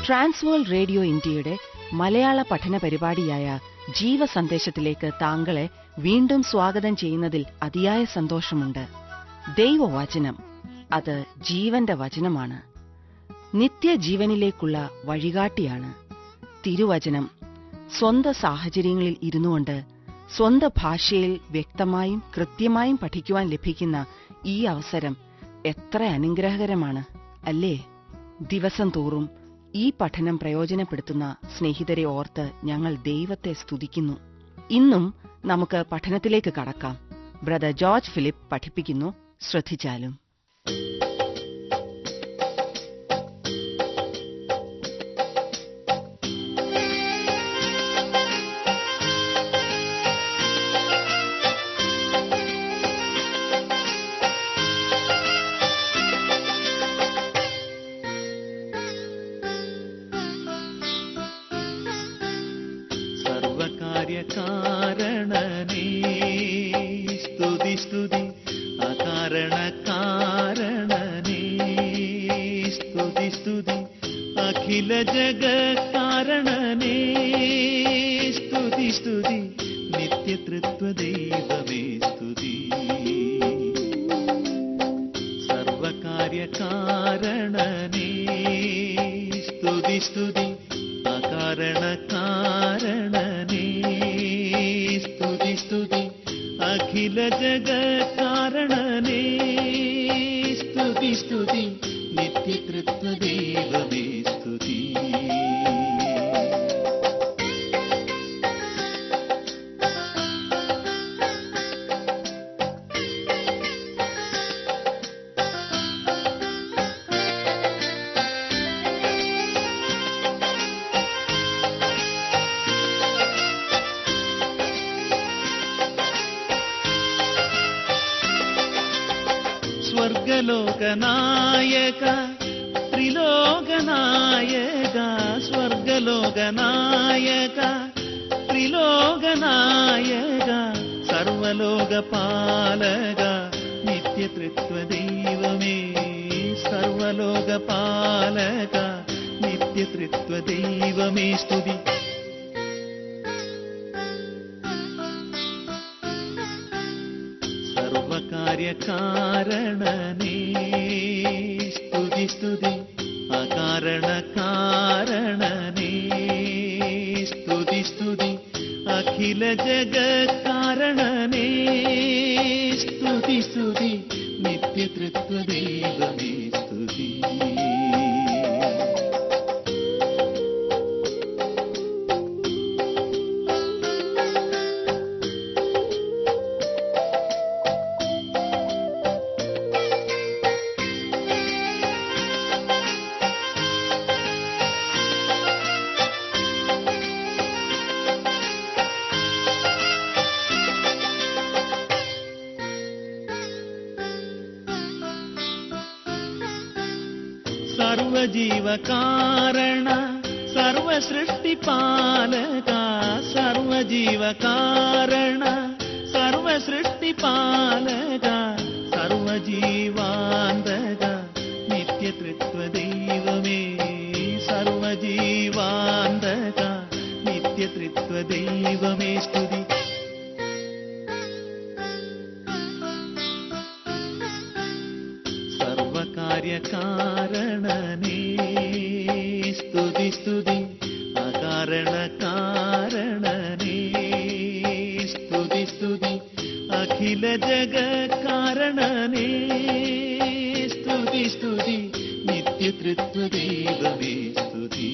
Trans World radio ഇന്ത്യയുടെ മലയാള പഠന പരിപാടിയായ ജീവസന്ദേശത്തിലേക്ക് താങ്കളെ വീണ്ടും സ്വാഗതം ചെയ്യുന്നതിൽ അതിയായ സന്തോഷമുണ്ട് ദൈവവചനം അത് ജീവന്റെ വചനമാണ് നിത്യജീവനിലേക്കുള്ള വഴികാട്ടിയാണ് തിരുവചനം സ്വന്ത സാഹചര്യങ്ങളിൽ ഇരുന്നുകൊണ്ട് സ്വന്തം ഭാഷയിൽ വ്യക്തമായും കൃത്യമായും പഠിക്കുവാൻ ലഭിക്കുന്ന ഈ അവസരം എത്ര അനുഗ്രഹകരമാണ് അല്ലേ ദിവസം തോറും ഈ പഠനം പ്രയോജനപ്പെടുത്തുന്ന സ്നേഹിതരെ ഓർത്ത് ഞങ്ങൾ ദൈവത്തെ സ്തുതിക്കുന്നു ഇന്നും നമുക്ക് പഠനത്തിലേക്ക് കടക്കാം ബ്രദർ ജോർജ് ഫിലിപ്പ് പഠിപ്പിക്കുന്നു ശ്രദ്ധിച്ചാലും സർവകാര്യകാരണനേ സ്തുതി സ്തുതി അകാരണകാരണനേ സ്തുതി സ്തുതി അഖില ജഗകാരണനേ സ്തുതി സ്തുതി നിത്യതൃത്വ ദൈവമേ സ്തുതി സർവകാര്യകാരണനേ സ്തുതി സ്തുതി അകാരണകാരണനേ സ്തുതി സ്തുതി അഖില ജഗകാരണനേ സ്തുതി സ്തുതി നിത്യതൃത്വ ദൈവമേ സ്തുതി സ്വർഗലോകനായക ത്രിലോകനായക സ്വർഗലോകനായക ത്രിലോകനായക സർവലോകപാലക നിത്യതൃത്വ ദൈവമേ സർവലോകപാലക നിത്യതൃത്വ ദൈവമേ സ്തുതി സർവകാര്യകാരണനേ സ്തുതി സ്തുതി അകാരണകാരണനേ സ്തുതി സ്തുതി അഖില ജഗകാരണനേ സ്തുതി സ്തുതി നിത്യതൃത്വ ദൈവമേ സ്തുതി സർവജീവകാരണ സർവസൃഷ്ടിപാലക സർവജീവകാരണ സർവസൃഷ്ടിപാലക സർവജീവാന്തക നിത്യതൃത്വ ദൈവമേ സർവജീവാന്തക നിത്യതൃത്വ ദൈവമേ സ്തുതി സർവകാര്യകാരണനേ സ്തുതി സ്തുതി അകാരണകാരണനേ സ്തുതി സ്തുതി അഖില ജഗകാരണനേ സ്തുതി സ്തുതി നിത്യതൃത്വ ദൈവമേ സ്തുതി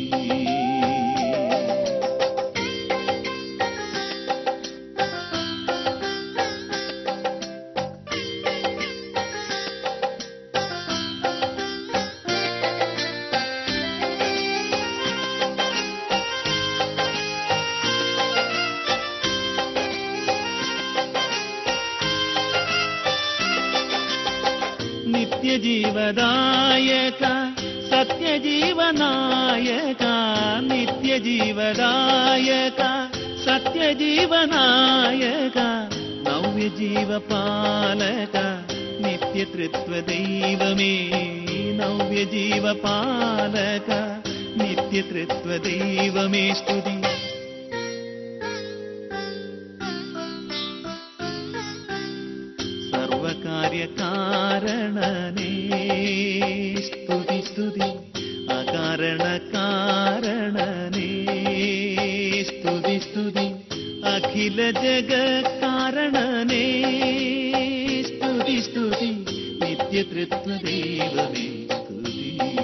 നിത്യജീവദായക സത്യജീവനായക നിത്യജീവദായക സത്യജീവനായക നവ്യജീവപാലക നിത്യതൃത്വ ദൈവമേ നവ്യജീവപാലക നിത്യതൃത്വ ദൈവമേ സ്തുതി സർവകാര്യകാരണനേ സ്തുതി സ്തുതി അകാരണ കാരണനേ സ്തുതി സ്തുതി അഖില ജഗകാരണനേ സ്തുതി സ്തുതി നിത്യതൃത്വ ദൈവമേ സ്തുതി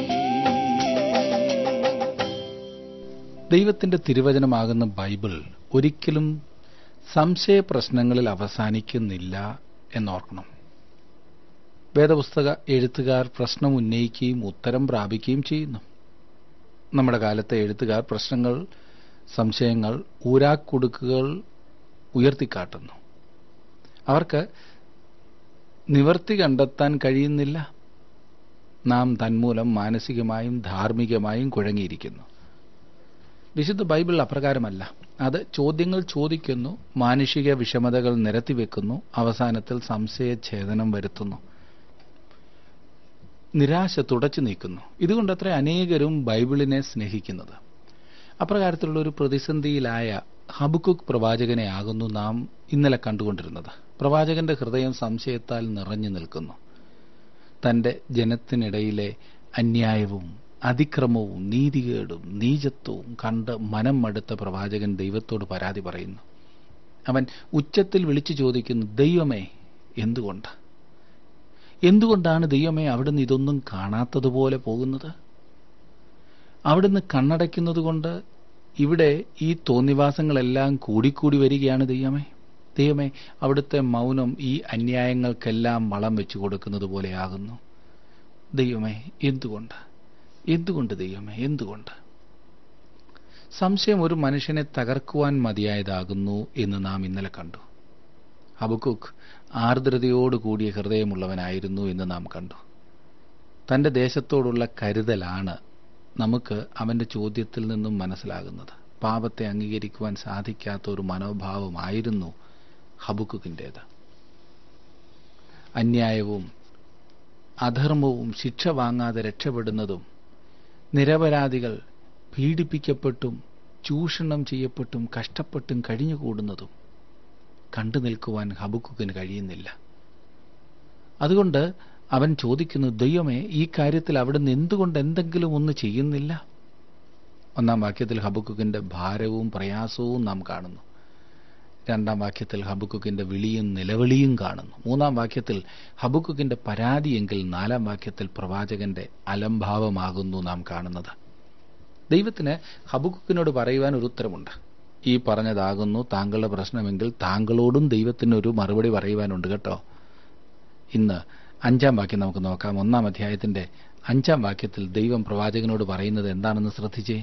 ദൈവത്തിന്റെ തിരുവചനമാകുന്ന ബൈബിൾ ഒരിക്കലും സംശയ പ്രശ്നങ്ങളിൽ അവസാനിക്കുന്നില്ല എന്നോർക്കണം വേദപുസ്തക എഴുത്തുകാർ പ്രശ്നം ഉന്നയിക്കുകയും ഉത്തരം പ്രാപിക്കുകയും ചെയ്യുന്നു നമ്മുടെ കാലത്തെ എഴുത്തുകാർ പ്രശ്നങ്ങൾ സംശയങ്ങൾ ഊരാക്കുടുക്കുകൾ ഉയർത്തിക്കാട്ടുന്നു അവർക്ക് നിവർത്തി കണ്ടെത്താൻ കഴിയുന്നില്ല നാം തന്മൂലം മാനസികമായും ധാർമ്മികമായും കുഴങ്ങിയിരിക്കുന്നു വിശുദ്ധ ബൈബിൾ അപ്രകാരമല്ല അത് ചോദ്യങ്ങൾ ചോദിക്കുന്നു മാനുഷിക വിഷമതകൾ നിരത്തിവെക്കുന്നു അവസാനത്തിൽ സംശയഛേദനം വരുത്തുന്നു നിരാശ തുടച്ചു നീക്കുന്നു ഇതുകൊണ്ടത്ര അനേകരും ബൈബിളിനെ സ്നേഹിക്കുന്നത് അപ്രകാരത്തിലുള്ള ഒരു പ്രതിസന്ധിയിലായ ഹബുക്കുക്ക് പ്രവാചകനെ ആകുന്നു നാം ഇന്നലെ കണ്ടുകൊണ്ടിരുന്നത് പ്രവാചകന്റെ ഹൃദയം സംശയത്താൽ നിറഞ്ഞു നിൽക്കുന്നു തന്റെ ജനത്തിനിടയിലെ അന്യായവും അതിക്രമവും നീതികേടും നീചത്വവും കണ്ട് മനം മടുത്ത പ്രവാചകൻ ദൈവത്തോട് പരാതി പറയുന്നു അവൻ ഉച്ചത്തിൽ വിളിച്ചു ചോദിക്കുന്നു ദൈവമേ എന്തുകൊണ്ട് എന്തുകൊണ്ടാണ് ദൈവമേ അവിടുന്ന് ഇതൊന്നും കാണാത്തതുപോലെ പോകുന്നത് അവിടുന്ന് കണ്ണടയ്ക്കുന്നത് കൊണ്ട് ഇവിടെ ഈ തോന്നിവാസങ്ങളെല്ലാം കൂടിക്കൂടി വരികയാണ് ദൈവമേ ദൈവമേ അവിടുത്തെ മൗനം ഈ അന്യായങ്ങൾക്കെല്ലാം വളം വെച്ചു കൊടുക്കുന്നത് പോലെയാകുന്നു ദൈവമേ എന്തുകൊണ്ട് എന്തുകൊണ്ട് ദൈവമേ എന്തുകൊണ്ട് സംശയം ഒരു മനുഷ്യനെ തകർക്കുവാൻ മതിയായതാകുന്നു എന്ന് നാം ഇന്നലെ കണ്ടു ഹബക്കുക്ക് ആർദ്രതയോട് കൂടിയ ഹൃദയമുള്ളവനായിരുന്നു എന്ന് നാം കണ്ടു തന്റെ ദേശത്തോടുള്ള കരുതലാണ് നമുക്ക് അവന്റെ ചോദ്യത്തിൽ നിന്നും മനസ്സിലാകുന്നത് പാപത്തെ അംഗീകരിക്കുവാൻ സാധിക്കാത്ത ഒരു മനോഭാവമായിരുന്നു ഹബുക്കുക്കിൻ്റേത് അന്യായവും അധർമ്മവും ശിക്ഷ വാങ്ങാതെ രക്ഷപ്പെടുന്നതും നിരപരാധികൾ പീഡിപ്പിക്കപ്പെട്ടും ചൂഷണം ചെയ്യപ്പെട്ടും കഷ്ടപ്പെട്ടും കഴിഞ്ഞുകൂടുന്നതും കണ്ടു നിൽക്കുവാൻ ഹബുക്കുക്കിന് കഴിയുന്നില്ല അതുകൊണ്ട് അവൻ ചോദിക്കുന്നു ദൈവമേ ഈ കാര്യത്തിൽ അവിടുന്ന് എന്തുകൊണ്ട് എന്തെങ്കിലും ഒന്ന് ചെയ്യുന്നില്ല ഒന്നാം വാക്യത്തിൽ ഹബുക്കുക്കിന്റെ ഭാരവും പ്രയാസവും നാം കാണുന്നു രണ്ടാം വാക്യത്തിൽ ഹബുക്കുക്കിന്റെ വിളിയും നിലവിളിയും കാണുന്നു മൂന്നാം വാക്യത്തിൽ ഹബുക്കുക്കിന്റെ പരാതിയെങ്കിൽ നാലാം വാക്യത്തിൽ പ്രവാചകന്റെ അലംഭാവമാകുന്നു നാം കാണുന്നത് ദൈവത്തിന് ഹബുക്കുക്കിനോട് പറയുവാൻ ഒരു ഉത്തരമുണ്ട് ഈ പറഞ്ഞതാകുന്നു താങ്കളുടെ പ്രശ്നമെങ്കിൽ താങ്കളോടും ദൈവത്തിന് ഒരു മറുപടി പറയുവാനുണ്ട് കേട്ടോ ഇന്ന് അഞ്ചാം വാക്യം നമുക്ക് നോക്കാം ഒന്നാം അധ്യായത്തിന്റെ അഞ്ചാം വാക്യത്തിൽ ദൈവം പ്രവാചകനോട് പറയുന്നത് എന്താണെന്ന് ശ്രദ്ധിച്ചേ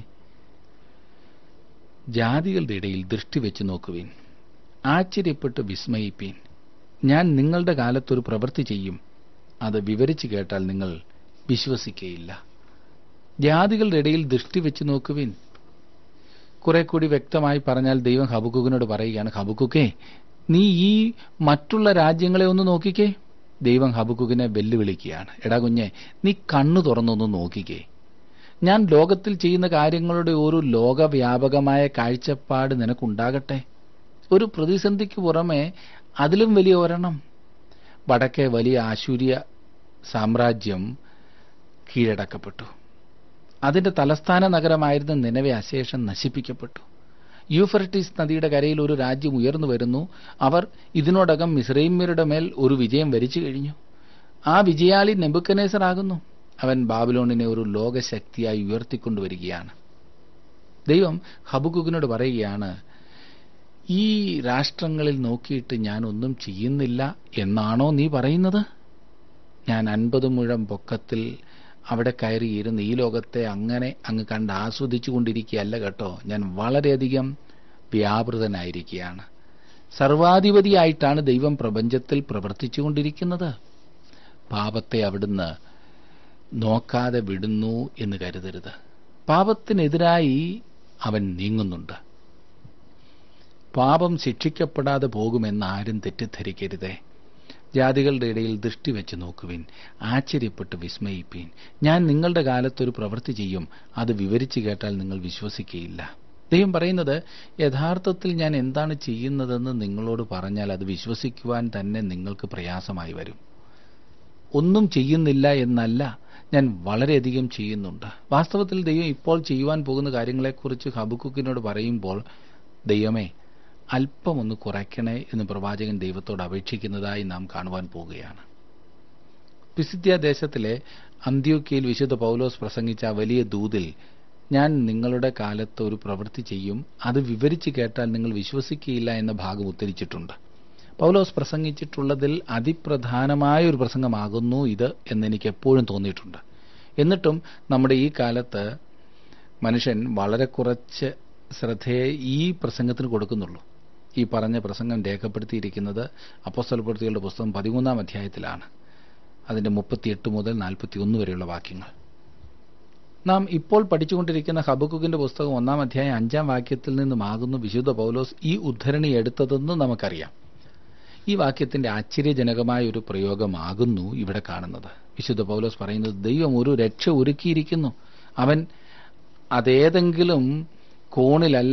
ജാതികളുടെ ഇടയിൽ ദൃഷ്ടി വെച്ച് നോക്കുവീൻ ആശ്ചര്യപ്പെട്ട് വിസ്മയിപ്പീൻ ഞാൻ നിങ്ങളുടെ കാലത്തൊരു പ്രവൃത്തി ചെയ്യും അത് വിവരിച്ചു കേട്ടാൽ നിങ്ങൾ വിശ്വസിക്കയില്ല ജാതികളുടെ ഇടയിൽ ദൃഷ്ടി വെച്ച് നോക്കുവിൻ കുറെ കൂടി വ്യക്തമായി പറഞ്ഞാൽ ദൈവം ഹബുക്കുകിനോട് പറയുകയാണ് ഹബുക്കുക്കേ നീ ഈ മറ്റുള്ള രാജ്യങ്ങളെ ഒന്ന് നോക്കിക്കേ ദൈവം ഹബുക്കുകിനെ വെല്ലുവിളിക്കുകയാണ് എടാ കുഞ്ഞെ നീ കണ്ണു തുറന്നൊന്ന് നോക്കിക്കേ ഞാൻ ലോകത്തിൽ ചെയ്യുന്ന കാര്യങ്ങളുടെ ഒരു ലോകവ്യാപകമായ കാഴ്ചപ്പാട് നിനക്കുണ്ടാകട്ടെ ഒരു പ്രതിസന്ധിക്ക് പുറമെ അതിലും വലിയ ഒരെണ്ണം വടക്കേ വലിയ ആശൂര്യ സാമ്രാജ്യം കീഴടക്കപ്പെട്ടു അതിന്റെ തലസ്ഥാന നഗരമായിരുന്ന നിലവെ അശേഷം നശിപ്പിക്കപ്പെട്ടു യൂഫർട്ടീസ് നദിയുടെ കരയിൽ ഒരു രാജ്യം ഉയർന്നു വരുന്നു അവർ ഇതിനോടകം മിസ്രൈമ്യരുടെ മേൽ ഒരു വിജയം വരിച്ചു കഴിഞ്ഞു ആ വിജയാളി നെബുക്കനേസർ ആകുന്നു അവൻ ബാബിലോണിനെ ഒരു ലോകശക്തിയായി ഉയർത്തിക്കൊണ്ടുവരികയാണ് ദൈവം ഹബുക്കുകിനോട് പറയുകയാണ് ഈ രാഷ്ട്രങ്ങളിൽ നോക്കിയിട്ട് ഞാൻ ഒന്നും ചെയ്യുന്നില്ല എന്നാണോ നീ പറയുന്നത് ഞാൻ അൻപത് മുഴം പൊക്കത്തിൽ അവിടെ കയറിയിരുന്ന് ഈ ലോകത്തെ അങ്ങനെ അങ്ങ് കണ്ട് ആസ്വദിച്ചു കൊണ്ടിരിക്കുകയല്ല കേട്ടോ ഞാൻ വളരെയധികം വ്യാപൃതനായിരിക്കുകയാണ് സർവാധിപതിയായിട്ടാണ് ദൈവം പ്രപഞ്ചത്തിൽ പ്രവർത്തിച്ചുകൊണ്ടിരിക്കുന്നത് പാപത്തെ അവിടുന്ന് നോക്കാതെ വിടുന്നു എന്ന് കരുതരുത് പാപത്തിനെതിരായി അവൻ നീങ്ങുന്നുണ്ട് പാപം ശിക്ഷിക്കപ്പെടാതെ പോകുമെന്ന് ആരും തെറ്റിദ്ധരിക്കരുതേ ജാതികളുടെ ഇടയിൽ ദൃഷ്ടി വെച്ച് നോക്കുവിൻ ആശ്ചര്യപ്പെട്ട് വിസ്മയിപ്പീൻ ഞാൻ നിങ്ങളുടെ കാലത്തൊരു പ്രവൃത്തി ചെയ്യും അത് വിവരിച്ചു കേട്ടാൽ നിങ്ങൾ വിശ്വസിക്കുകയില്ല ദൈവം പറയുന്നത് യഥാർത്ഥത്തിൽ ഞാൻ എന്താണ് ചെയ്യുന്നതെന്ന് നിങ്ങളോട് പറഞ്ഞാൽ അത് വിശ്വസിക്കുവാൻ തന്നെ നിങ്ങൾക്ക് പ്രയാസമായി വരും ഒന്നും ചെയ്യുന്നില്ല എന്നല്ല ഞാൻ വളരെയധികം ചെയ്യുന്നുണ്ട് വാസ്തവത്തിൽ ദൈവം ഇപ്പോൾ ചെയ്യുവാൻ പോകുന്ന കാര്യങ്ങളെക്കുറിച്ച് ഹബുക്കുക്കിനോട് പറയുമ്പോൾ ദൈവമേ അല്പം ഒന്ന് കുറയ്ക്കണേ എന്ന് പ്രവാചകൻ ദൈവത്തോട് അപേക്ഷിക്കുന്നതായി നാം കാണുവാൻ പോവുകയാണ് പിസിദ്യ ദേശത്തിലെ അന്ത്യോക്കയിൽ വിശുദ്ധ പൗലോസ് പ്രസംഗിച്ച ആ വലിയ ദൂതിൽ ഞാൻ നിങ്ങളുടെ കാലത്ത് ഒരു പ്രവൃത്തി ചെയ്യും അത് വിവരിച്ചു കേട്ടാൽ നിങ്ങൾ വിശ്വസിക്കുകയില്ല എന്ന ഭാഗം ഉദ്ധരിച്ചിട്ടുണ്ട് പൗലോസ് പ്രസംഗിച്ചിട്ടുള്ളതിൽ അതിപ്രധാനമായ ഒരു പ്രസംഗമാകുന്നു ഇത് എന്നെനിക്ക് എപ്പോഴും തോന്നിയിട്ടുണ്ട് എന്നിട്ടും നമ്മുടെ ഈ കാലത്ത് മനുഷ്യൻ വളരെ കുറച്ച് ശ്രദ്ധയെ ഈ പ്രസംഗത്തിന് കൊടുക്കുന്നുള്ളൂ ഈ പറഞ്ഞ പ്രസംഗം രേഖപ്പെടുത്തിയിരിക്കുന്നത് അപ്പോസ്തലപ്പെടുത്തികളുടെ പുസ്തകം പതിമൂന്നാം അധ്യായത്തിലാണ് അതിന്റെ മുപ്പത്തിയെട്ട് മുതൽ നാൽപ്പത്തിയൊന്ന് വരെയുള്ള വാക്യങ്ങൾ നാം ഇപ്പോൾ പഠിച്ചുകൊണ്ടിരിക്കുന്ന ഹബക്കുക്കിന്റെ പുസ്തകം ഒന്നാം അധ്യായം അഞ്ചാം വാക്യത്തിൽ നിന്നുമാകുന്നു വിശുദ്ധ പൗലോസ് ഈ ഉദ്ധരണി എടുത്തതെന്ന് നമുക്കറിയാം ഈ വാക്യത്തിന്റെ ആശ്ചര്യജനകമായ ഒരു പ്രയോഗമാകുന്നു ഇവിടെ കാണുന്നത് വിശുദ്ധ പൗലോസ് പറയുന്നത് ദൈവം ഒരു രക്ഷ ഒരുക്കിയിരിക്കുന്നു അവൻ അതേതെങ്കിലും കോണിലല്ല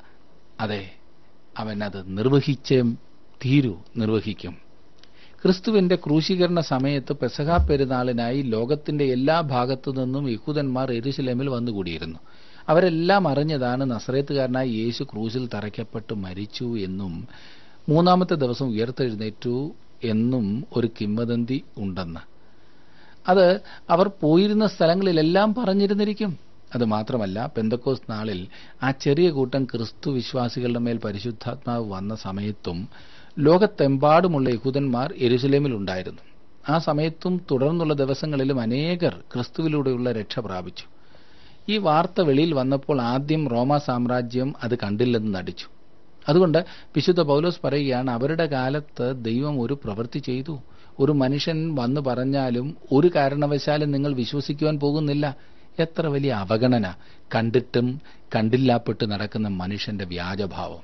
അതെ അവൻ അത് നിർവഹിച്ചേ തീരൂ നിർവഹിക്കും ക്രിസ്തുവിന്റെ ക്രൂശീകരണ സമയത്ത് പെസഹ പെരുന്നാളിനായി ലോകത്തിന്റെ എല്ലാ ഭാഗത്തു നിന്നും യഹൂദന്മാർ എരുശലേമിൽ വന്നുകൂടിയിരുന്നു അവരെല്ലാം അറിഞ്ഞതാണ് നസ്രേത്തുകാരനായി യേശു ക്രൂശിൽ തറയ്ക്കപ്പെട്ട് മരിച്ചു എന്നും മൂന്നാമത്തെ ദിവസം ഉയർത്തെഴുന്നേറ്റു എന്നും ഒരു കിംവദന്തി ഉണ്ടെന്ന് അത് അവർ പോയിരുന്ന സ്ഥലങ്ങളിലെല്ലാം പറഞ്ഞിരുന്നിരിക്കും അത് മാത്രമല്ല പെന്തക്കോസ് നാളിൽ ആ ചെറിയ കൂട്ടം ക്രിസ്തു വിശ്വാസികളുടെ മേൽ പരിശുദ്ധാത്മാവ് വന്ന സമയത്തും ലോകത്തെമ്പാടുമുള്ള യഹൂദന്മാർ എരുസലേമിൽ ഉണ്ടായിരുന്നു ആ സമയത്തും തുടർന്നുള്ള ദിവസങ്ങളിലും അനേകർ ക്രിസ്തുവിലൂടെയുള്ള രക്ഷ പ്രാപിച്ചു ഈ വാർത്ത വെളിയിൽ വന്നപ്പോൾ ആദ്യം റോമ സാമ്രാജ്യം അത് കണ്ടില്ലെന്ന് നടിച്ചു അതുകൊണ്ട് വിശുദ്ധ പൗലോസ് പറയുകയാണ് അവരുടെ കാലത്ത് ദൈവം ഒരു പ്രവൃത്തി ചെയ്തു ഒരു മനുഷ്യൻ വന്നു പറഞ്ഞാലും ഒരു കാരണവശാലും നിങ്ങൾ വിശ്വസിക്കുവാൻ പോകുന്നില്ല എത്ര വലിയ അവഗണന കണ്ടിട്ടും കണ്ടില്ലാപ്പെട്ട് നടക്കുന്ന മനുഷ്യന്റെ വ്യാജഭാവം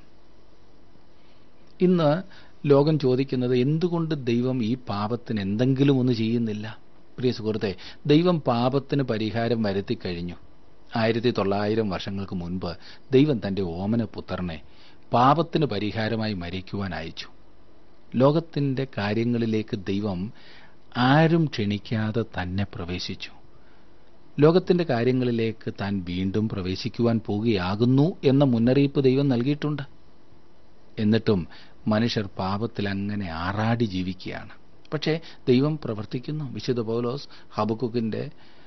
ഇന്ന് ലോകം ചോദിക്കുന്നത് എന്തുകൊണ്ട് ദൈവം ഈ പാപത്തിന് എന്തെങ്കിലും ഒന്ന് ചെയ്യുന്നില്ല പ്രിയ സുഹൃത്തെ ദൈവം പാപത്തിന് പരിഹാരം വരുത്തി കഴിഞ്ഞു ആയിരത്തി തൊള്ളായിരം വർഷങ്ങൾക്ക് മുൻപ് ദൈവം തന്റെ ഓമന പുത്രനെ പാപത്തിന് പരിഹാരമായി മരിക്കുവാൻ അയച്ചു ലോകത്തിന്റെ കാര്യങ്ങളിലേക്ക് ദൈവം ആരും ക്ഷണിക്കാതെ തന്നെ പ്രവേശിച്ചു ലോകത്തിന്റെ കാര്യങ്ങളിലേക്ക് താൻ വീണ്ടും പ്രവേശിക്കുവാൻ പോകുകയാകുന്നു എന്ന മുന്നറിയിപ്പ് ദൈവം നൽകിയിട്ടുണ്ട് എന്നിട്ടും മനുഷ്യർ പാപത്തിൽ അങ്ങനെ ആറാടി ജീവിക്കുകയാണ് പക്ഷേ ദൈവം പ്രവർത്തിക്കുന്നു വിശുദ്ധ പൗലോസ് ഹബക്കുക്കിന്റെ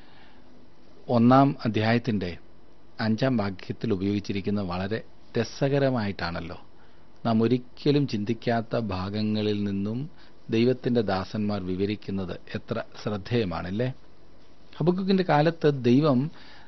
ഒന്നാം അധ്യായത്തിന്റെ അഞ്ചാം വാക്യത്തിൽ ഉപയോഗിച്ചിരിക്കുന്ന വളരെ രസകരമായിട്ടാണല്ലോ നാം ഒരിക്കലും ചിന്തിക്കാത്ത ഭാഗങ്ങളിൽ നിന്നും ദൈവത്തിന്റെ ദാസന്മാർ വിവരിക്കുന്നത് എത്ര ശ്രദ്ധേയമാണല്ലേ ഹബക്കുക്കിന്റെ കാലത്ത് ദൈവം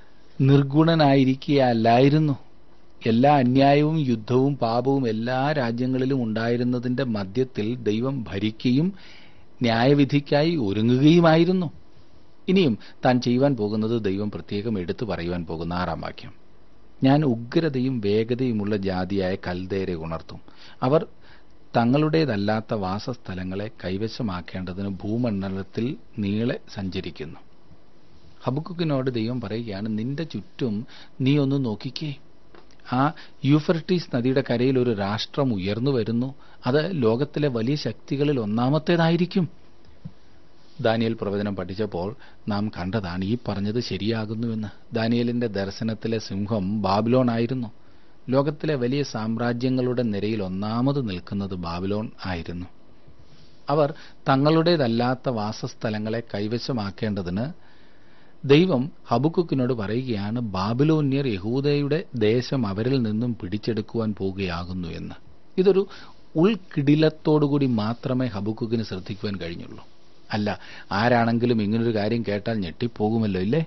നിർഗുണനായിരിക്കുകയല്ലായിരുന്നു എല്ലാ അന്യായവും യുദ്ധവും പാപവും എല്ലാ രാജ്യങ്ങളിലും ഉണ്ടായിരുന്നതിന്റെ മധ്യത്തിൽ ദൈവം ഭരിക്കുകയും ന്യായവിധിക്കായി ഒരുങ്ങുകയുമായിരുന്നു ഇനിയും താൻ ചെയ്യുവാൻ പോകുന്നത് ദൈവം പ്രത്യേകം എടുത്തു പറയുവാൻ പോകുന്ന ആറാം വാക്യം ഞാൻ ഉഗ്രതയും വേഗതയുമുള്ള ജാതിയായ കൽദേരെ ഉണർത്തും അവർ തങ്ങളുടേതല്ലാത്ത വാസസ്ഥലങ്ങളെ കൈവശമാക്കേണ്ടതിന് ഭൂമണ്ഡലത്തിൽ നീളെ സഞ്ചരിക്കുന്നു ഹബുക്കുക്കിനോട് ദൈവം പറയുകയാണ് നിന്റെ ചുറ്റും നീ ഒന്ന് നോക്കിക്കേ ആ യൂഫർട്ടീസ് നദിയുടെ കരയിൽ ഒരു രാഷ്ട്രം ഉയർന്നു വരുന്നു അത് ലോകത്തിലെ വലിയ ശക്തികളിൽ ഒന്നാമത്തേതായിരിക്കും ദാനിയൽ പ്രവചനം പഠിച്ചപ്പോൾ നാം കണ്ടതാണ് ഈ പറഞ്ഞത് ശരിയാകുന്നുവെന്ന് ദാനിയലിന്റെ ദർശനത്തിലെ സിംഹം ബാബിലോൺ ആയിരുന്നു ലോകത്തിലെ വലിയ സാമ്രാജ്യങ്ങളുടെ നിരയിൽ ഒന്നാമത് നിൽക്കുന്നത് ബാബിലോൺ ആയിരുന്നു അവർ തങ്ങളുടേതല്ലാത്ത വാസസ്ഥലങ്ങളെ കൈവശമാക്കേണ്ടതിന് ദൈവം ഹബുക്കുക്കിനോട് പറയുകയാണ് ബാബിലോന്യർ യഹൂദയുടെ ദേശം അവരിൽ നിന്നും പിടിച്ചെടുക്കുവാൻ പോവുകയാകുന്നു എന്ന് ഇതൊരു ഉൾക്കിടിലത്തോടുകൂടി മാത്രമേ ഹബുക്കുക്കിന് ശ്രദ്ധിക്കുവാൻ കഴിഞ്ഞുള്ളൂ അല്ല ആരാണെങ്കിലും ഇങ്ങനൊരു കാര്യം കേട്ടാൽ ഞെട്ടിപ്പോകുമല്ലോ ഇല്ലേ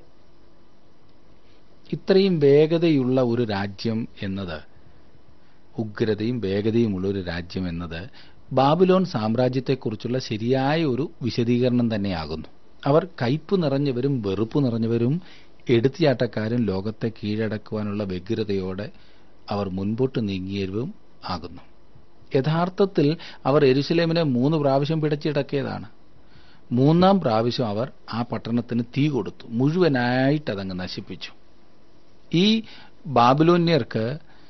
ഇത്രയും വേഗതയുള്ള ഒരു രാജ്യം എന്നത് ഉഗ്രതയും വേഗതയുമുള്ള ഒരു രാജ്യം എന്നത് ബാബിലോൺ സാമ്രാജ്യത്തെക്കുറിച്ചുള്ള ശരിയായ ഒരു വിശദീകരണം തന്നെയാകുന്നു അവർ കയ്പ് നിറഞ്ഞവരും വെറുപ്പ് നിറഞ്ഞവരും എടുത്തിയാട്ടക്കാരും ലോകത്തെ കീഴടക്കുവാനുള്ള വ്യഗ്രതയോടെ അവർ മുൻപോട്ട് നീങ്ങിയവരും ആകുന്നു യഥാർത്ഥത്തിൽ അവർ എരുസലേമിനെ മൂന്ന് പ്രാവശ്യം പിടച്ചിടക്കിയതാണ് മൂന്നാം പ്രാവശ്യം അവർ ആ പട്ടണത്തിന് തീ കൊടുത്തു മുഴുവനായിട്ട് അതങ്ങ് നശിപ്പിച്ചു ഈ ബാബിലോന്യർക്ക്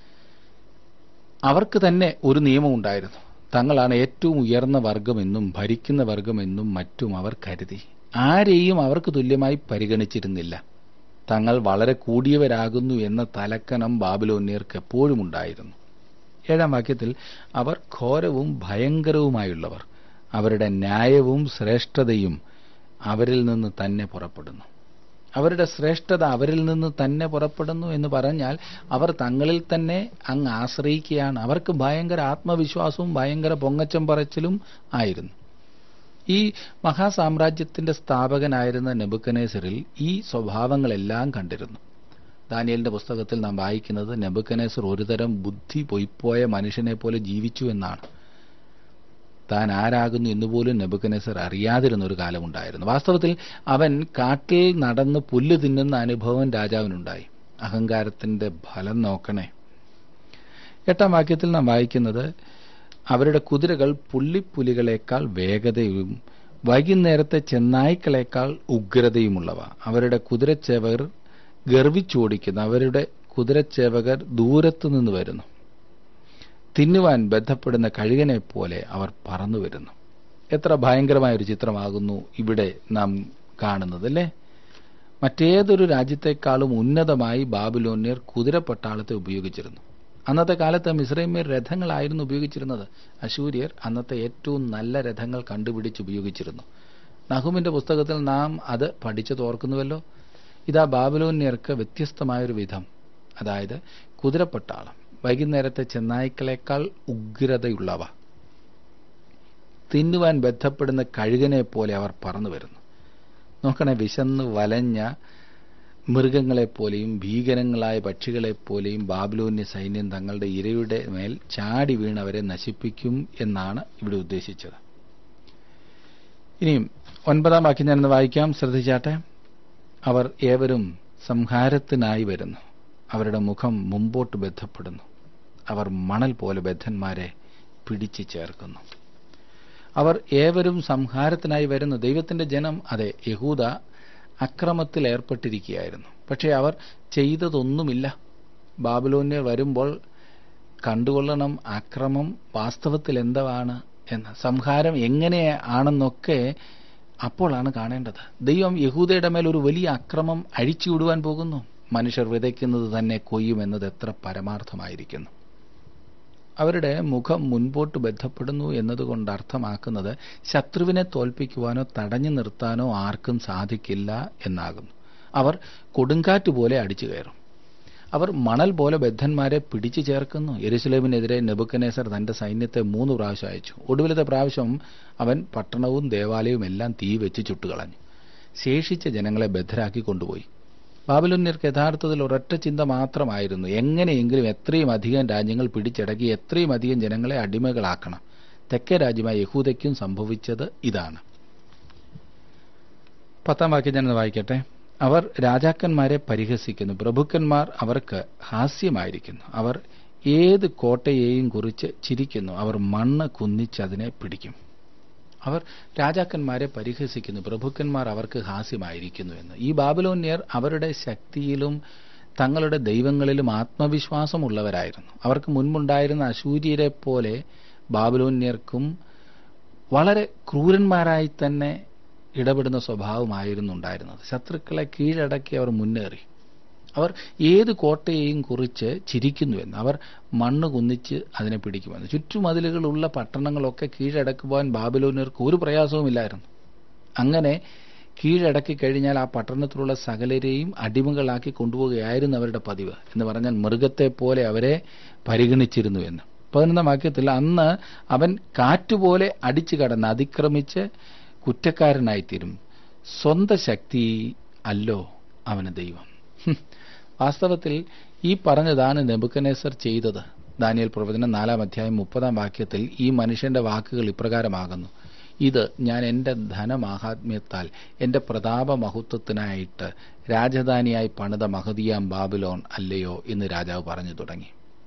അവർക്ക് തന്നെ ഒരു നിയമം ഉണ്ടായിരുന്നു തങ്ങളാണ് ഏറ്റവും ഉയർന്ന വർഗമെന്നും ഭരിക്കുന്ന വർഗമെന്നും മറ്റും അവർ കരുതി ആരെയും അവർക്ക് തുല്യമായി പരിഗണിച്ചിരുന്നില്ല തങ്ങൾ വളരെ കൂടിയവരാകുന്നു എന്ന തലക്കനം ബാബിലോന്യർക്ക് എപ്പോഴും ഉണ്ടായിരുന്നു ഏഴാം വാക്യത്തിൽ അവർ ഘോരവും ഭയങ്കരവുമായുള്ളവർ അവരുടെ ന്യായവും ശ്രേഷ്ഠതയും അവരിൽ നിന്ന് തന്നെ പുറപ്പെടുന്നു അവരുടെ ശ്രേഷ്ഠത അവരിൽ നിന്ന് തന്നെ പുറപ്പെടുന്നു എന്ന് പറഞ്ഞാൽ അവർ തങ്ങളിൽ തന്നെ അങ്ങ് ആശ്രയിക്കുകയാണ് അവർക്ക് ഭയങ്കര ആത്മവിശ്വാസവും ഭയങ്കര പൊങ്ങച്ചം പറച്ചിലും ആയിരുന്നു ഈ മഹാസാമ്രാജ്യത്തിന്റെ സ്ഥാപകനായിരുന്ന നെബുക്കനേസറിൽ ഈ സ്വഭാവങ്ങളെല്ലാം കണ്ടിരുന്നു ദാനിയലിന്റെ പുസ്തകത്തിൽ നാം വായിക്കുന്നത് നെബുക്കനേസർ ഒരുതരം ബുദ്ധി പൊയ്പോയ മനുഷ്യനെ പോലെ ജീവിച്ചു എന്നാണ് താൻ ആരാകുന്നു എന്നുപോലും നെബുക്കനേസർ അറിയാതിരുന്ന ഒരു കാലമുണ്ടായിരുന്നു വാസ്തവത്തിൽ അവൻ കാട്ടിൽ നടന്ന് പുല്ല് തിന്നുന്ന അനുഭവം രാജാവിനുണ്ടായി അഹങ്കാരത്തിന്റെ ഫലം നോക്കണേ എട്ടാം വാക്യത്തിൽ നാം വായിക്കുന്നത് അവരുടെ കുതിരകൾ പുള്ളിപ്പുലികളെക്കാൾ വേഗതയും വൈകുന്നേരത്തെ ചെന്നായ്ക്കളെക്കാൾ ഉഗ്രതയുമുള്ളവ അവരുടെ കുതിരച്ചേവകർ ഗർവിച്ചോടിക്കുന്നു അവരുടെ കുതിരച്ചേവകർ ദൂരത്തു നിന്ന് വരുന്നു തിന്നുവാൻ ബന്ധപ്പെടുന്ന കഴുകനെ പോലെ അവർ പറന്നു വരുന്നു എത്ര ഭയങ്കരമായ ഒരു ചിത്രമാകുന്നു ഇവിടെ നാം കാണുന്നത് അല്ലേ മറ്റേതൊരു രാജ്യത്തെക്കാളും ഉന്നതമായി ബാബിലോന്യർ കുതിരപ്പട്ടാളത്തെ ഉപയോഗിച്ചിരുന്നു അന്നത്തെ കാലത്ത് മിസ്രൈമ്യർ രഥങ്ങളായിരുന്നു ഉപയോഗിച്ചിരുന്നത് അശൂര്യർ അന്നത്തെ ഏറ്റവും നല്ല രഥങ്ങൾ കണ്ടുപിടിച്ച് ഉപയോഗിച്ചിരുന്നു നഹുമിന്റെ പുസ്തകത്തിൽ നാം അത് പഠിച്ചു തോർക്കുന്നുവല്ലോ ഇതാ ബാബിലോന്യർക്ക് വ്യത്യസ്തമായൊരു വിധം അതായത് കുതിരപ്പട്ടാളം വൈകുന്നേരത്തെ ചെന്നായ്ക്കളെക്കാൾ ഉഗ്രതയുള്ളവ തിന്നുവാൻ ബന്ധപ്പെടുന്ന കഴുകനെ പോലെ അവർ പറന്നു വരുന്നു നോക്കണേ വിശന്ന് വലഞ്ഞ മൃഗങ്ങളെപ്പോലെയും ഭീകരങ്ങളായ പക്ഷികളെപ്പോലെയും ബാബിലോന്യ സൈന്യം തങ്ങളുടെ ഇരയുടെ മേൽ ചാടി വീണ് അവരെ നശിപ്പിക്കും എന്നാണ് ഇവിടെ ഉദ്ദേശിച്ചത് ഇനിയും ഒൻപതാം വാക്യം ഞാനൊന്ന് വായിക്കാം ശ്രദ്ധിച്ചാട്ടെ അവർ ഏവരും സംഹാരത്തിനായി വരുന്നു അവരുടെ മുഖം മുമ്പോട്ട് ബന്ധപ്പെടുന്നു അവർ മണൽ പോലെ ബദ്ധന്മാരെ പിടിച്ചു ചേർക്കുന്നു അവർ ഏവരും സംഹാരത്തിനായി വരുന്നു ദൈവത്തിന്റെ ജനം അതെ യഹൂദ അക്രമത്തിൽ ഏർപ്പെട്ടിരിക്കുകയായിരുന്നു പക്ഷേ അവർ ചെയ്തതൊന്നുമില്ല ബാബിലോന്യർ വരുമ്പോൾ കണ്ടുകൊള്ളണം അക്രമം വാസ്തവത്തിൽ എന്താണ് എന്ന് സംഹാരം എങ്ങനെയാണെന്നൊക്കെ അപ്പോഴാണ് കാണേണ്ടത് ദൈവം യഹൂദയുടെ മേൽ ഒരു വലിയ അക്രമം അഴിച്ചുവിടുവാൻ പോകുന്നു മനുഷ്യർ വിതയ്ക്കുന്നത് തന്നെ കൊയ്യുമെന്നത് എത്ര പരമാർത്ഥമായിരിക്കുന്നു അവരുടെ മുഖം മുൻപോട്ട് ബന്ധപ്പെടുന്നു എന്നതുകൊണ്ട് അർത്ഥമാക്കുന്നത് ശത്രുവിനെ തോൽപ്പിക്കുവാനോ തടഞ്ഞു നിർത്താനോ ആർക്കും സാധിക്കില്ല എന്നാകുന്നു അവർ കൊടുങ്കാറ്റ് പോലെ അടിച്ചു കയറും അവർ മണൽ പോലെ ബദ്ധന്മാരെ പിടിച്ചു ചേർക്കുന്നു എരുസലേമിനെതിരെ നെബുക്കനേസർ തന്റെ സൈന്യത്തെ മൂന്ന് പ്രാവശ്യം അയച്ചു ഒടുവിലത്തെ പ്രാവശ്യം അവൻ പട്ടണവും ദേവാലയവും എല്ലാം തീ വെച്ച് ചുട്ടുകളഞ്ഞു ശേഷിച്ച ജനങ്ങളെ ബദ്ധരാക്കി കൊണ്ടുപോയി ബാബിലോന്യർക്ക് യഥാർത്ഥത്തിൽ ഒരൊറ്റ ചിന്ത മാത്രമായിരുന്നു എങ്ങനെയെങ്കിലും എത്രയും അധികം രാജ്യങ്ങൾ പിടിച്ചടക്കി എത്രയും അധികം ജനങ്ങളെ അടിമകളാക്കണം തെക്കേ രാജ്യമായ യഹൂദയ്ക്കും സംഭവിച്ചത് ഇതാണ് പത്താം വാക്യം ഞാനൊന്ന് വായിക്കട്ടെ അവർ രാജാക്കന്മാരെ പരിഹസിക്കുന്നു പ്രഭുക്കന്മാർ അവർക്ക് ഹാസ്യമായിരിക്കുന്നു അവർ ഏത് കോട്ടയെയും കുറിച്ച് ചിരിക്കുന്നു അവർ മണ്ണ് കുന്നിച്ചതിനെ പിടിക്കും അവർ രാജാക്കന്മാരെ പരിഹസിക്കുന്നു പ്രഭുക്കന്മാർ അവർക്ക് ഹാസ്യമായിരിക്കുന്നു എന്ന് ഈ ബാബിലോന്യർ അവരുടെ ശക്തിയിലും തങ്ങളുടെ ദൈവങ്ങളിലും ആത്മവിശ്വാസമുള്ളവരായിരുന്നു അവർക്ക് മുൻപുണ്ടായിരുന്ന അശൂര്യരെ പോലെ ബാബിലോന്യർക്കും വളരെ ക്രൂരന്മാരായി തന്നെ ഇടപെടുന്ന സ്വഭാവമായിരുന്നു ഉണ്ടായിരുന്നത് ശത്രുക്കളെ കീഴടക്കി അവർ മുന്നേറി അവർ ഏത് കോട്ടയെയും കുറിച്ച് ചിരിക്കുന്നുവെന്ന് അവർ മണ്ണ് കുന്നിച്ച് അതിനെ പിടിക്കുമെന്ന് ചുറ്റുമതിലുകളുള്ള പട്ടണങ്ങളൊക്കെ കീഴടക്കുവാൻ ബാബിലോന്യർക്ക് ഒരു പ്രയാസവുമില്ലായിരുന്നു അങ്ങനെ കീഴടക്കി കഴിഞ്ഞാൽ ആ പട്ടണത്തിലുള്ള സകലരെയും അടിമകളാക്കി കൊണ്ടുപോവുകയായിരുന്നു അവരുടെ പതിവ് എന്ന് പറഞ്ഞാൽ മൃഗത്തെ പോലെ അവരെ പരിഗണിച്ചിരുന്നു എന്ന് പതിനൊന്നാം വാക്യത്തിൽ അന്ന് അവൻ കാറ്റുപോലെ അടിച്ചു കടന്ന് അതിക്രമിച്ച് കുറ്റക്കാരനായിത്തീരും സ്വന്തം ശക്തി അല്ലോ അവന് ദൈവം വാസ്തവത്തിൽ ഈ പറഞ്ഞതാണ് നെബുക്കനേസർ ചെയ്തത് ദാനിയൽ പ്രവചനം നാലാം അധ്യായം മുപ്പതാം വാക്യത്തിൽ ഈ മനുഷ്യന്റെ വാക്കുകൾ ഇപ്രകാരമാകുന്നു ഇത് ഞാൻ എന്റെ ധനമാഹാത്മ്യത്താൽ എന്റെ പ്രതാപ മഹത്വത്തിനായിട്ട് രാജധാനിയായി പണിത മഹതിയാം ബാബിലോൺ അല്ലയോ എന്ന് രാജാവ് പറഞ്ഞു തുടങ്ങി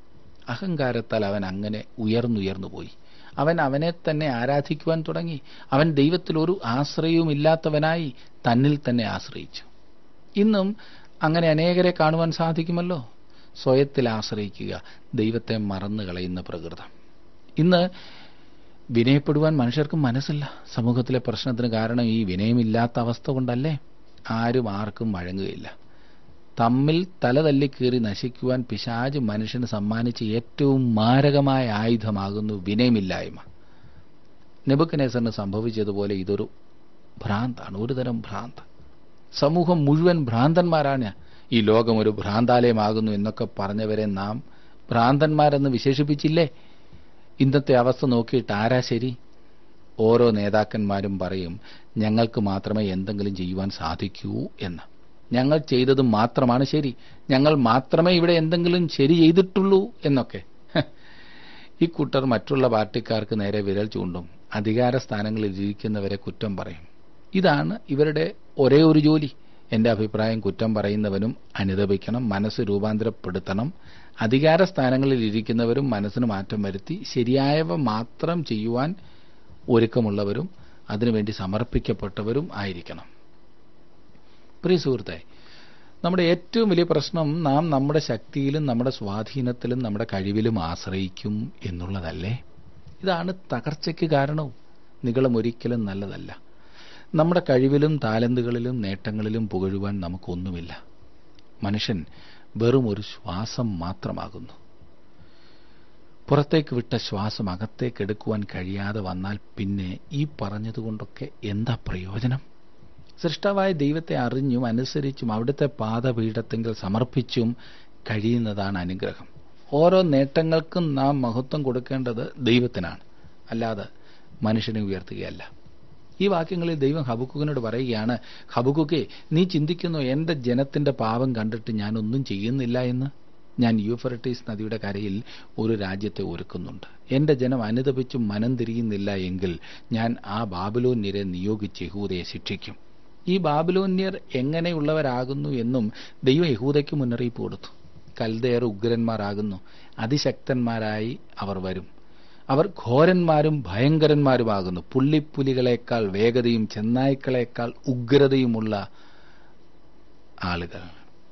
അഹങ്കാരത്താൽ അവൻ അങ്ങനെ ഉയർന്നുയർന്നു പോയി അവൻ അവനെ തന്നെ ആരാധിക്കുവാൻ തുടങ്ങി അവൻ ദൈവത്തിൽ ഒരു ആശ്രയവുമില്ലാത്തവനായി തന്നിൽ തന്നെ ആശ്രയിച്ചു ഇന്നും അങ്ങനെ അനേകരെ കാണുവാൻ സാധിക്കുമല്ലോ സ്വയത്തിൽ ആശ്രയിക്കുക ദൈവത്തെ മറന്നു കളയുന്ന പ്രകൃതം ഇന്ന് വിനയപ്പെടുവാൻ മനുഷ്യർക്ക് മനസ്സില്ല സമൂഹത്തിലെ പ്രശ്നത്തിന് കാരണം ഈ വിനയമില്ലാത്ത അവസ്ഥ കൊണ്ടല്ലേ ആരും ആർക്കും വഴങ്ങുകയില്ല തമ്മിൽ തല തല്ലിക്കീറി നശിക്കുവാൻ പിശാജ് മനുഷ്യന് സമ്മാനിച്ച ഏറ്റവും മാരകമായ ആയുധമാകുന്നു വിനയമില്ലായ്മ നെബുക്കനേസറിന് സംഭവിച്ചതുപോലെ ഇതൊരു ഭ്രാന്താണ് ഒരുതരം ഭ്രാന്ത് സമൂഹം മുഴുവൻ ഭ്രാന്തന്മാരാണ് ഈ ലോകം ഒരു ഭ്രാന്താലയമാകുന്നു എന്നൊക്കെ പറഞ്ഞവരെ നാം ഭ്രാന്തന്മാരെന്ന് വിശേഷിപ്പിച്ചില്ലേ ഇന്നത്തെ അവസ്ഥ നോക്കിയിട്ട് ആരാ ശരി ഓരോ നേതാക്കന്മാരും പറയും ഞങ്ങൾക്ക് മാത്രമേ എന്തെങ്കിലും ചെയ്യുവാൻ സാധിക്കൂ എന്ന് ഞങ്ങൾ ചെയ്തത് മാത്രമാണ് ശരി ഞങ്ങൾ മാത്രമേ ഇവിടെ എന്തെങ്കിലും ശരി ചെയ്തിട്ടുള്ളൂ എന്നൊക്കെ ഹ, ഈ കൂട്ടർ മറ്റുള്ള പാർട്ടിക്കാർക്ക് നേരെ വിരൽ ചൂണ്ടും അധികാര സ്ഥാനങ്ങളിൽ ഇരിക്കുന്നവരെ കുറ്റം പറയും ഇതാണ് ഇവരുടെ ഒരേ ഒരു ജോലി എന്റെ അഭിപ്രായം കുറ്റം പറയുന്നവനും അനുദപിക്കണം മനസ്സ് രൂപാന്തരപ്പെടുത്തണം അധികാര സ്ഥാനങ്ങളിൽ ഇരിക്കുന്നവരും മനസ്സിന് മാറ്റം വരുത്തി ശരിയായവ മാത്രം ചെയ്യുവാൻ ഒരുക്കമുള്ളവരും അതിനുവേണ്ടി സമർപ്പിക്കപ്പെട്ടവരും ആയിരിക്കണം പ്രിയ സുഹൃത്തെ നമ്മുടെ ഏറ്റവും വലിയ പ്രശ്നം നാം നമ്മുടെ ശക്തിയിലും നമ്മുടെ സ്വാധീനത്തിലും നമ്മുടെ കഴിവിലും ആശ്രയിക്കും എന്നുള്ളതല്ലേ ഇതാണ് തകർച്ചയ്ക്ക് കാരണവും നികളം ഒരിക്കലും നല്ലതല്ല നമ്മുടെ കഴിവിലും താലന്തുകളിലും നേട്ടങ്ങളിലും പുകഴുവാൻ നമുക്കൊന്നുമില്ല മനുഷ്യൻ വെറും ഒരു ശ്വാസം മാത്രമാകുന്നു പുറത്തേക്ക് വിട്ട ശ്വാസം അകത്തേക്ക് എടുക്കുവാൻ കഴിയാതെ വന്നാൽ പിന്നെ ഈ പറഞ്ഞതുകൊണ്ടൊക്കെ എന്താ പ്രയോജനം സൃഷ്ടാവായ ദൈവത്തെ അറിഞ്ഞും അനുസരിച്ചും അവിടുത്തെ പാദപീഠത്തെങ്കിൽ സമർപ്പിച്ചും കഴിയുന്നതാണ് അനുഗ്രഹം ഓരോ നേട്ടങ്ങൾക്കും നാം മഹത്വം കൊടുക്കേണ്ടത് ദൈവത്തിനാണ് അല്ലാതെ മനുഷ്യനെ ഉയർത്തുകയല്ല ഈ വാക്യങ്ങളിൽ ദൈവം ഹബുക്കുകിനോട് പറയുകയാണ് ഹബുക്കുക്കെ നീ ചിന്തിക്കുന്നു എന്റെ ജനത്തിന്റെ പാപം കണ്ടിട്ട് ഞാനൊന്നും ചെയ്യുന്നില്ല എന്ന് ഞാൻ യൂഫറട്ടീസ് നദിയുടെ കരയിൽ ഒരു രാജ്യത്തെ ഒരുക്കുന്നുണ്ട് എന്റെ ജനം അനുതപിച്ചും മനം തിരിയുന്നില്ല എങ്കിൽ ഞാൻ ആ ബാബിലോന്യരെ നിയോഗിച്ച് യഹൂദയെ ശിക്ഷിക്കും ഈ ബാബിലോന്യർ എങ്ങനെയുള്ളവരാകുന്നു എന്നും ദൈവം യഹൂദയ്ക്ക് മുന്നറിയിപ്പ് കൊടുത്തു കൽദയർ ഉഗ്രന്മാരാകുന്നു അതിശക്തന്മാരായി അവർ വരും അവർ ഘോരന്മാരും ഭയങ്കരന്മാരുമാകുന്നു പുള്ളിപ്പുലികളെക്കാൾ വേഗതയും ചെന്നായ്ക്കളെക്കാൾ ഉഗ്രതയുമുള്ള ആളുകൾ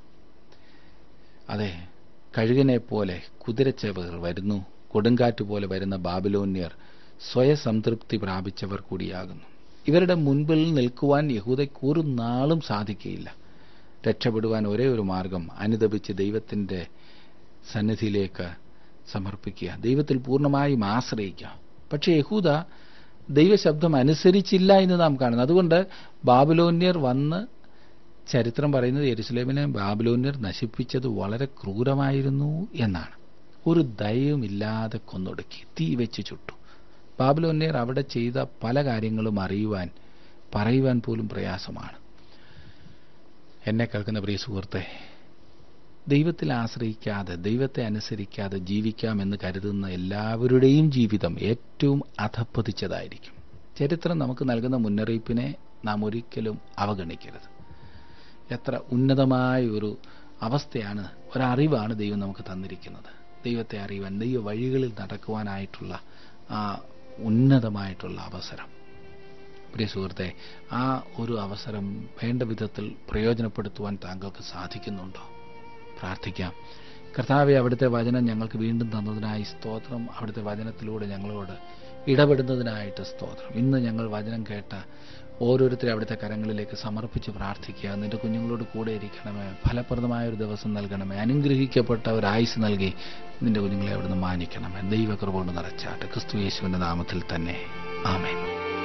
അതെ കഴുകനെ പോലെ കുതിരച്ചേവകൾ വരുന്നു കൊടുങ്കാറ്റ് പോലെ വരുന്ന ബാബിലോന്യർ സ്വയസംതൃപ്തി പ്രാപിച്ചവർ കൂടിയാകുന്നു ഇവരുടെ മുൻപിൽ നിൽക്കുവാൻ യഹൂദയ്ക്ക് ഒരു നാളും സാധിക്കുകയില്ല രക്ഷപ്പെടുവാൻ ഒരേ ഒരു മാർഗം അനുദപിച്ച് ദൈവത്തിന്റെ സന്നിധിയിലേക്ക് സമർപ്പിക്കുക ദൈവത്തിൽ പൂർണ്ണമായും ആശ്രയിക്കുക പക്ഷേ യഹൂദ ദൈവശബ്ദം അനുസരിച്ചില്ല എന്ന് നാം കാണുന്നു അതുകൊണ്ട് ബാബിലോന്യർ വന്ന് ചരിത്രം പറയുന്നത് യെരുസലേമിനെ ബാബിലോന്യർ നശിപ്പിച്ചത് വളരെ ക്രൂരമായിരുന്നു എന്നാണ് ഒരു ദയവുമില്ലാതെ കൊന്നൊടുക്കി തീ വെച്ച് ചുട്ടു ബാബിലോന്യർ അവിടെ ചെയ്ത പല കാര്യങ്ങളും അറിയുവാൻ പറയുവാൻ പോലും പ്രയാസമാണ് എന്നെ കേൾക്കുന്ന പ്രിയ സുഹൃത്തെ ദൈവത്തിൽ ആശ്രയിക്കാതെ ദൈവത്തെ അനുസരിക്കാതെ ജീവിക്കാമെന്ന് കരുതുന്ന എല്ലാവരുടെയും ജീവിതം ഏറ്റവും അധപ്പതിച്ചതായിരിക്കും ചരിത്രം നമുക്ക് നൽകുന്ന മുന്നറിയിപ്പിനെ നാം ഒരിക്കലും അവഗണിക്കരുത് എത്ര ഉന്നതമായ ഒരു അവസ്ഥയാണ് ഒരറിവാണ് ദൈവം നമുക്ക് തന്നിരിക്കുന്നത് ദൈവത്തെ അറിയുവാൻ ദൈവ വഴികളിൽ നടക്കുവാനായിട്ടുള്ള ആ ഉന്നതമായിട്ടുള്ള അവസരം പ്രിയ സുഹൃത്തെ ആ ഒരു അവസരം വേണ്ട വിധത്തിൽ പ്രയോജനപ്പെടുത്തുവാൻ താങ്കൾക്ക് സാധിക്കുന്നുണ്ടോ പ്രാർത്ഥിക്കാം കർത്താവെ അവിടുത്തെ വചനം ഞങ്ങൾക്ക് വീണ്ടും തന്നതിനായി സ്തോത്രം അവിടുത്തെ വചനത്തിലൂടെ ഞങ്ങളോട് ഇടപെടുന്നതിനായിട്ട് സ്തോത്രം ഇന്ന് ഞങ്ങൾ വചനം കേട്ട ഓരോരുത്തരെ അവിടുത്തെ കരങ്ങളിലേക്ക് സമർപ്പിച്ച് പ്രാർത്ഥിക്കുക നിന്റെ കുഞ്ഞുങ്ങളോട് കൂടെ ഇരിക്കണമേ ഫലപ്രദമായ ഒരു ദിവസം നൽകണമേ അനുഗ്രഹിക്കപ്പെട്ട ഒരു ആയുസ് നൽകി നിന്റെ കുഞ്ഞുങ്ങളെ അവിടുന്ന് മാനിക്കണമേ ദൈവകൃപ കൊണ്ട് നിറച്ചാട്ട് ക്രിസ്തു യേശുവിന്റെ നാമത്തിൽ തന്നെ ആമേൻ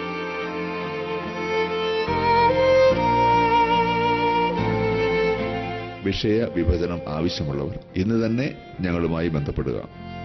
വിഷയ വിഭജനം ആവശ്യമുള്ളവർ ഇന്ന് തന്നെ ഞങ്ങളുമായി ബന്ധപ്പെടുക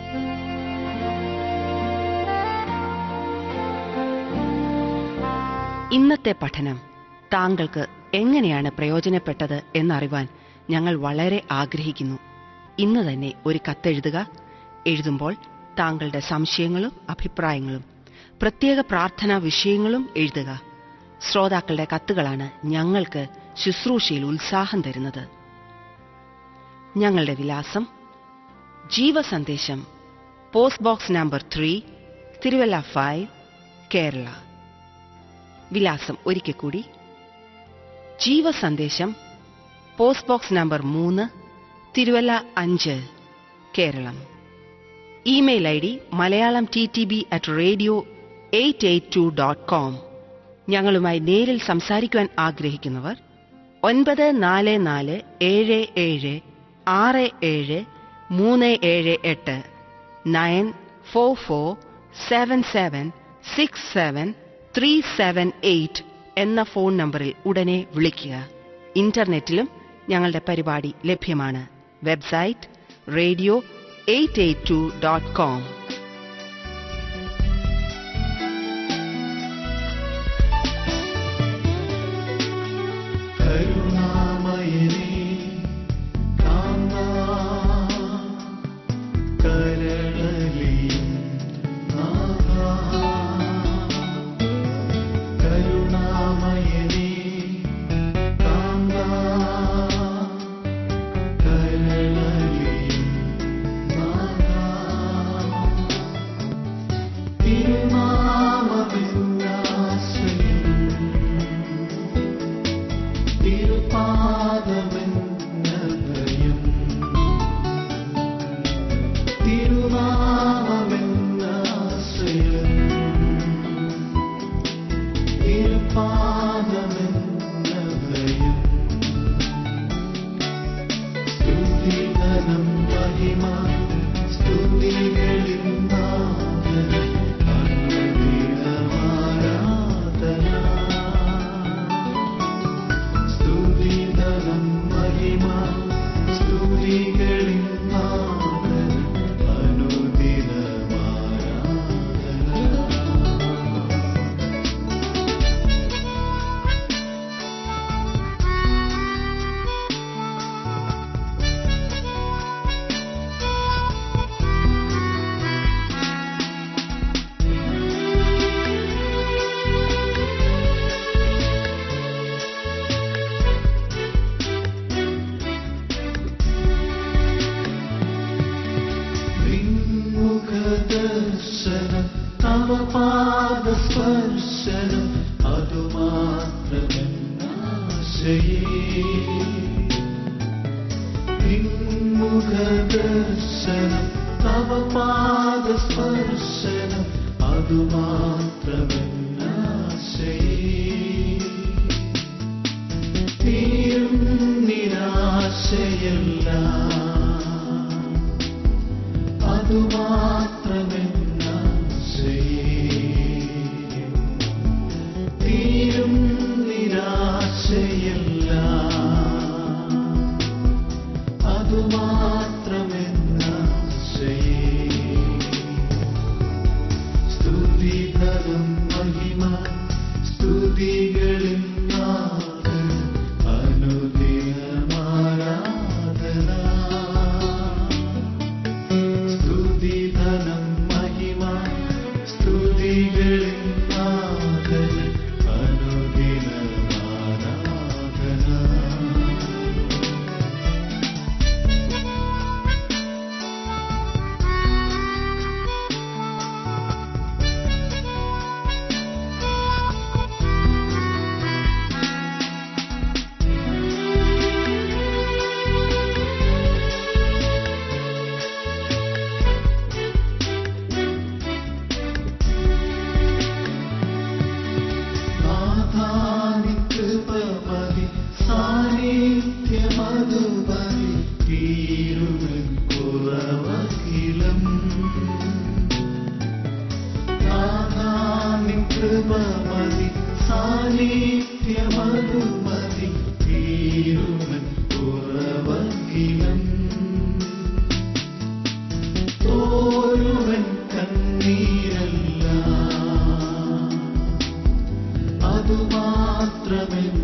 ഇന്നത്തെ പഠനം താങ്കൾക്ക് എങ്ങനെയാണ് പ്രയോജനപ്പെട്ടത് എന്നറിവാൻ ഞങ്ങൾ വളരെ ആഗ്രഹിക്കുന്നു ഇന്ന് തന്നെ ഒരു കത്തെഴുതുക എഴുതുമ്പോൾ താങ്കളുടെ സംശയങ്ങളും അഭിപ്രായങ്ങളും പ്രത്യേക പ്രാർത്ഥനാ വിഷയങ്ങളും എഴുതുക ശ്രോതാക്കളുടെ കത്തുകളാണ് ഞങ്ങൾക്ക് ശുശ്രൂഷയിൽ ഉത്സാഹം തരുന്നത് ഞങ്ങളുടെ വിലാസം ജീവസന്ദേശം post box number three Thiruvalla five Kerala വിലാസം ഒരിക്കൽ കൂടി ജീവസന്ദേശം പോസ്റ്റ് ബോക്സ് നമ്പർ മൂന്ന് തിരുവല്ല അഞ്ച് Keralam email I D Malayalam T T B at radio eight eight two dot com ഞങ്ങളുമായി നേരിൽ സംസാരിക്കുവാൻ ആഗ്രഹിക്കുന്നവർ ഒൻപത് നാല് നാല് ഏഴ് ഏഴ് ആറ് ഏഴ് മൂന്ന് ഏഴ് എട്ട് nine four four seven seven six seven three seven eight എന്ന ഫോൺ നമ്പറിൽ ഉടനെ വിളിക്കുക ഇന്റർനെറ്റിലും ഞങ്ങളുടെ പരിപാടി ലഭ്യമാണ് website radio eight eight two dot com കരുണാമയനേ കാന്താ കരളലിയും നാഥാ കരുണാമയനേ കാന്താ കരളലിയും നാഥാ തിരുനാമവിന്യാസയം തിരുപാദമെന്നഭയം തിരുനാമമെന്നാശ്രയം തിരുപാദമെന്നഭയം സ്തുതിധനം മഹിമ സ്തുതികളിൻ നാഥൻ അനുദിനമാരാധന സ്തുതിധനം മഹിമ സ്തുതികളിൻ നാഥൻ അനുദിനമാരാധന വിമുഖദർശനം തവ പാദസ്പർശനം അതുമാത്രമെന്നാശയേ വിമുഖദർശനം തവ പാദസ്പർശനം അതുമാത്രമെന്നാശയേ തീരും നിരാശയെല്ലാം അതുമാത്രമെന്നാശയേ തീരും നിരാശയെല്ലാം അതുമാത്രമെന്നാശയേ സ്തുതിതരം മഹിമ സ്തുതികളിൻ നാഥൻ അനുദിനമാരാധന സ്തുതിധനം മഹിമ സ്തുതികളിൻ നാഥൻ അനുദിനമാരാധന നാഥാനികൃപമതി സാന്നിധ്യമതുമതി തീരുവൻ കുറവകിലം നാഥാനികൃപമതി സാന്നിധ്യമതുമതി തീരുവൻ കുറവകിലം തോരുവൻ കണ്ണീരല്ല അതുമാത്രമെന്ന